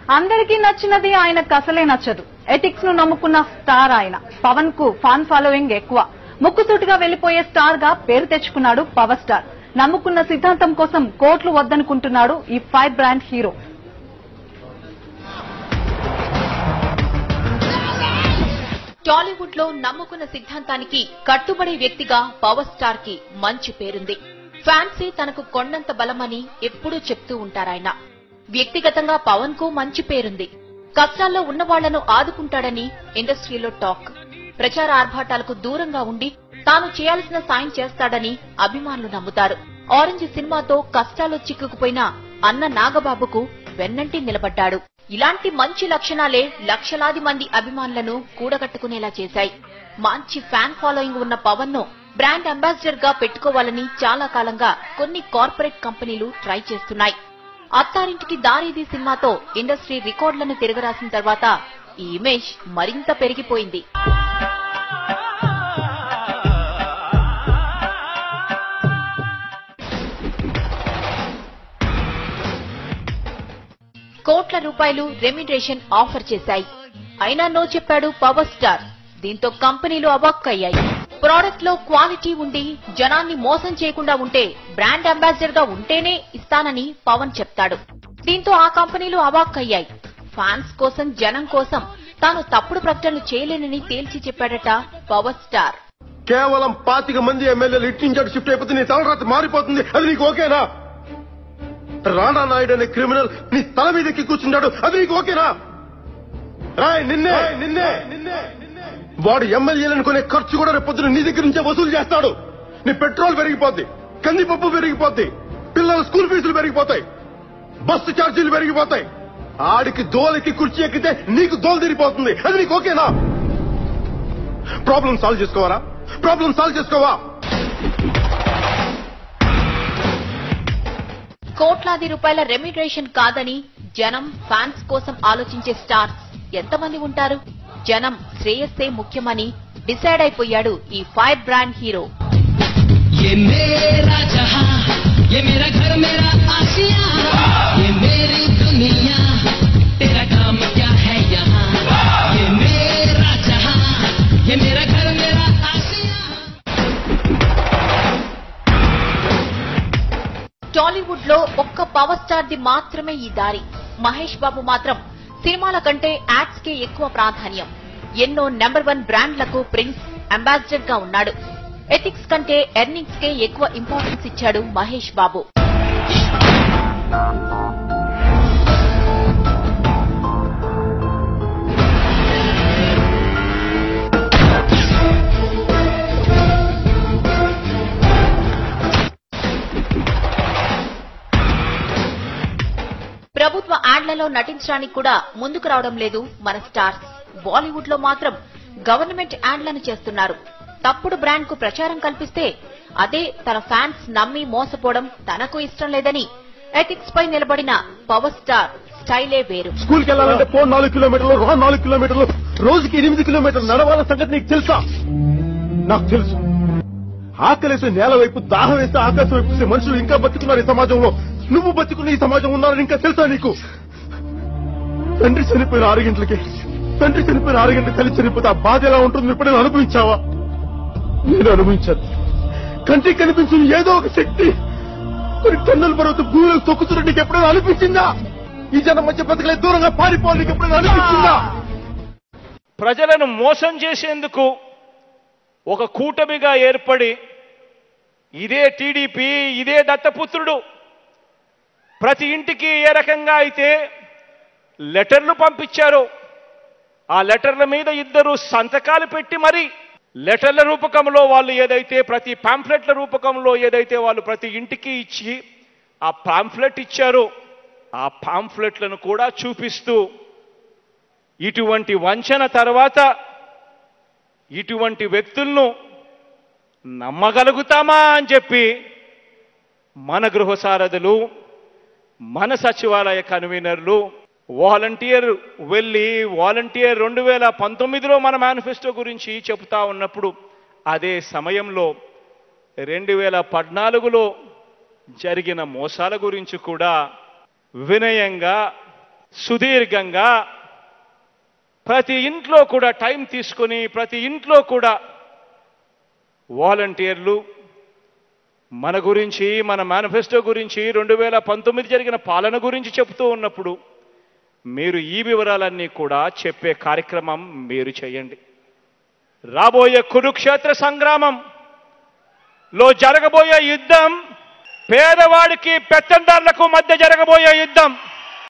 అందరికీ నచ్చినది ఆయనకు అసలే నచ్చదు ఎథిక్స్ ను నమ్ముకున్న స్టార్ ఆయన పవన్ కు ఫ్యాన్ ఫాలోయింగ్ ఎక్కువ ముక్కుసూటిగా వెళ్లిపోయే స్టార్ గా పేరు తెచ్చుకున్నాడు పవర్ స్టార్ నమ్ముకున్న సిద్ధాంతం కోసం కోట్లు వద్దనుకుంటున్నాడు ఈ ఫైర్ బ్రాండ్ హీరో టాలీవుడ్ లో నమ్ముకున్న సిద్ధాంతానికి కట్టుబడే వ్యక్తిగా పవర్ స్టార్ కి మంచి పేరుంది ఫ్యాన్సీ తనకు కొండంత బలమని ఎప్పుడూ చెప్తూ ఉంటారాయన వ్యక్తిగతంగా పవన్ కు మంచి పేరుంది కష్టాల్లో ఉన్న వాళ్లను ఆదుకుంటాడని ఇండస్ట్రీలో టాక్ ప్రచార ఆర్భాటాలకు దూరంగా ఉండి తాను చేయాల్సిన సాయం చేస్తాడని అభిమానులు నమ్ముతారు ఆరెంజ్ సినిమాతో కష్టాల్లో చిక్కుకుపోయిన అన్న నాగబాబుకు వెన్నంటి నిలబడ్డాడు ఇలాంటి మంచి లక్షణాలే లక్షలాది మంది అభిమానులను కూడగట్టుకునేలా చేశాయి మంచి ఫ్యాన్ ఫాలోయింగ్ ఉన్న పవన్ ను బ్రాండ్ అంబాసిడర్ గా పెట్టుకోవాలని చాలా కాలంగా కొన్ని కార్పొరేట్ కంపెనీలు ట్రై చేస్తున్నాయి అత్తారింటికి దారేది సినిమాతో ఇండస్ట్రీ రికార్డులను తిరగరాసిన తర్వాత ఈ ఇమేజ్ మరింత పెరిగిపోయింది కోట్ల రూపాయలు రెమ్యునరేషన్ ఆఫర్ చేశాయి అయినా నో చెప్పాడు పవర్ స్టార్ దీంతో కంపెనీలు అవాక్కయ్యాయి ప్రోడక్ట్ లో క్వాలిటీ ఉండి జనాన్ని మోసం చేయకుండా ఉంటే బ్రాండ్ అంబాసిడర్ గా ఉంటేనే ఇస్తానని పవన్ చెప్తాడు దీంతో ఆ కంపెనీలు అవాక్కయ్యాయి ఫ్యాన్స్ కోసం జనం కోసం తాను తప్పుడు ప్రకటనలు చేయలేనని తేల్చి చెప్పాడట పవర్ స్టార్ కేవలం పాతిక మంది ఎమ్మెల్యేలు ఇట్టించాడు షిఫ్ట్ అయిపోతే నీ తలరాత మారిపోతుంది అది నీకు ఓకేనా రాణా నాయుడు అనే క్రిమినల్ నీ తల మీదకి కూర్చున్నాడు అది నీకు ఓకేనా రాయ్ నిన్నే నిన్నే వాడు ఎమ్మెల్యేలను కొనే ఖర్చు కూడా రేపు పొద్దున నీ దగ్గర నుంచే వసూలు చేస్తాడు నీ పెట్రోల్ పెరిగిపోద్ది కందిపప్పు పెరిగిపోద్ది పిల్లల స్కూల్ ఫీజులు పెరిగిపోతాయి బస్సు ఛార్జీలు పెరిగిపోతాయి ఆడికి దోలకి కుర్చీ ఎక్కితే నీకు దోలు తిరిగిపోతుంది అది నీకు ఓకేనా ప్రాబ్లం సాల్వ్ చేసుకోవారా ప్రాబ్లం సాల్వ్ చేసుకోవా కోట్లాది రూపాయల రెమ్యునరేషన్ కాదని జనం ఫ్యాన్స్ కోసం ఆలోచించే స్టార్స్ ఎంతమంది ఉంటారు జనం శ్రేయస్సే ముఖ్యమని డిసైడ్ అయిపోయాడు ఈ ఫైర్ బ్రాండ్ హీరో ये मेरा जहां ये मेरा घर मेरा आसिया ये मेरी दुनिया तेरा काम क्या है यहाँ ये मेरा जहां ये मेरा घर मेरा आसिया టాలీవుడ్ లో ఒక్క పవర్ స్టార్ ది మాత్రమే ఈ దారి మహేష్ బాబు మాత్రం సినిమాల కంటే యాడ్స్ కే ఎక్కువ ప్రాధాన్యం ఎన్నో నెంబర్ వన్ బ్రాండ్లకు ప్రిన్స్ అంబాసిడర్ గా ఉన్నాడు ఎథిక్స్ కంటే ఎర్నింగ్స్ కే ఎక్కువ ఇంపార్టెన్స్ ఇచ్చాడు మహేష్ బాబు ప్రభుత్వ యాడ్లలో నటించడానికి కూడా ముందుకు రావడం లేదు మన స్టార్స్ బాలీవుడ్ లో మాత్రం గవర్నమెంట్ యాడ్లను చేస్తున్నారు తప్పుడు బ్రాండ్ కు ప్రచారం కల్పిస్తే అదే తన ఫ్యాన్స్ నమ్మి మోసపోవడం తనకు ఇష్టం లేదని ఎథిక్స్ పై నిలబడిన పవర్ స్టార్ స్టైలే వేరు స్కూల్కి వెళ్ళాలంటే పో నాలుగు కిలోమీటర్లు రా నాలుగు కిలోమీటర్లు రోజుకి ఎనిమిది కిలోమీటర్లు నడవాల సంగతి నీకు తెలుసా నాకు తెలుసు ఆకలేసి నేల వైపు దాహం వేస్తే ఆకాశం వైపు చూసే మనుషులు ఇంకా బతుకున్నారు ఈ సమాజంలో నువ్వు బతుకున్న ఈ సమాజం ఉన్నారని ఇంకా తెలుసా నీకు తండ్రి చనిపోయిన ఆరు గంటలకి తండ్రి చనిపోయిన ఆరు గంటల తల్లి చనిపోతే ఆ బాధ ఎలా ఉంటుంది ఎప్పుడైనా అనుభవించావా నేను అనుభవించాను కంటికి కనిపించిన ఏదో ఒక శక్తి కొన్ని టన్నుల పర్వతం భూమిలోకి తొక్కుతున్నట్టు నీకు ఎప్పుడైనా అనిపించిందా ఈ జనం మధ్య బతకలే దూరంగా పారిపోవాలి నీకు ఎప్పుడైనా అనిపించిందా ప్రజలను మోసం చేసేందుకు ఒక కూటమిగా ఏర్పడి ఇదే టీడీపీ ఇదే దత్తపుత్రుడు ప్రతి ఇంటికి ఏ రకంగా అయితే లెటర్లు పంపించారో ఆ లెటర్ల మీద ఇద్దరు సంతకాలు పెట్టి మరి లెటర్ల రూపకంలో వాళ్ళు ఏదైతే ప్రతి పాంఫ్లెట్ల రూపకంలో ఏదైతే వాళ్ళు ప్రతి ఇంటికి ఇచ్చి ఆ పాంఫ్లెట్ ఇచ్చారో ఆ పాంఫ్లెట్లను కూడా చూపిస్తూ ఇటువంటి వంచన తర్వాత ఇటువంటి వ్యక్తులను నమ్మగలుగుతామా అని చెప్పి మన గృహ సారథులు మన సచివాలయ కన్వీనర్లు వాలంటీర్ వెళ్ళి వాలంటీర్ రెండు వేల పంతొమ్మిదిలో మన మేనిఫెస్టో గురించి చెబుతా ఉన్నప్పుడు అదే సమయంలో రెండు వేల పద్నాలుగులో జరిగిన మోసాల గురించి కూడా వినయంగా సుదీర్ఘంగా ప్రతి ఇంట్లో కూడా టైం తీసుకొని ప్రతి ఇంట్లో కూడా వాలంటీర్లు మన గురించి మన మేనిఫెస్టో గురించి రెండు వేల పంతొమ్మిది జరిగిన పాలన గురించి చెబుతూ ఉన్నప్పుడు మీరు ఈ వివరాలన్నీ కూడా చెప్పే కార్యక్రమం మీరు చేయండి రాబోయే కురుక్షేత్ర సంగ్రామం లో జరగబోయే యుద్ధం పేదవాడికి పెత్తందారులకు మధ్య జరగబోయే యుద్ధం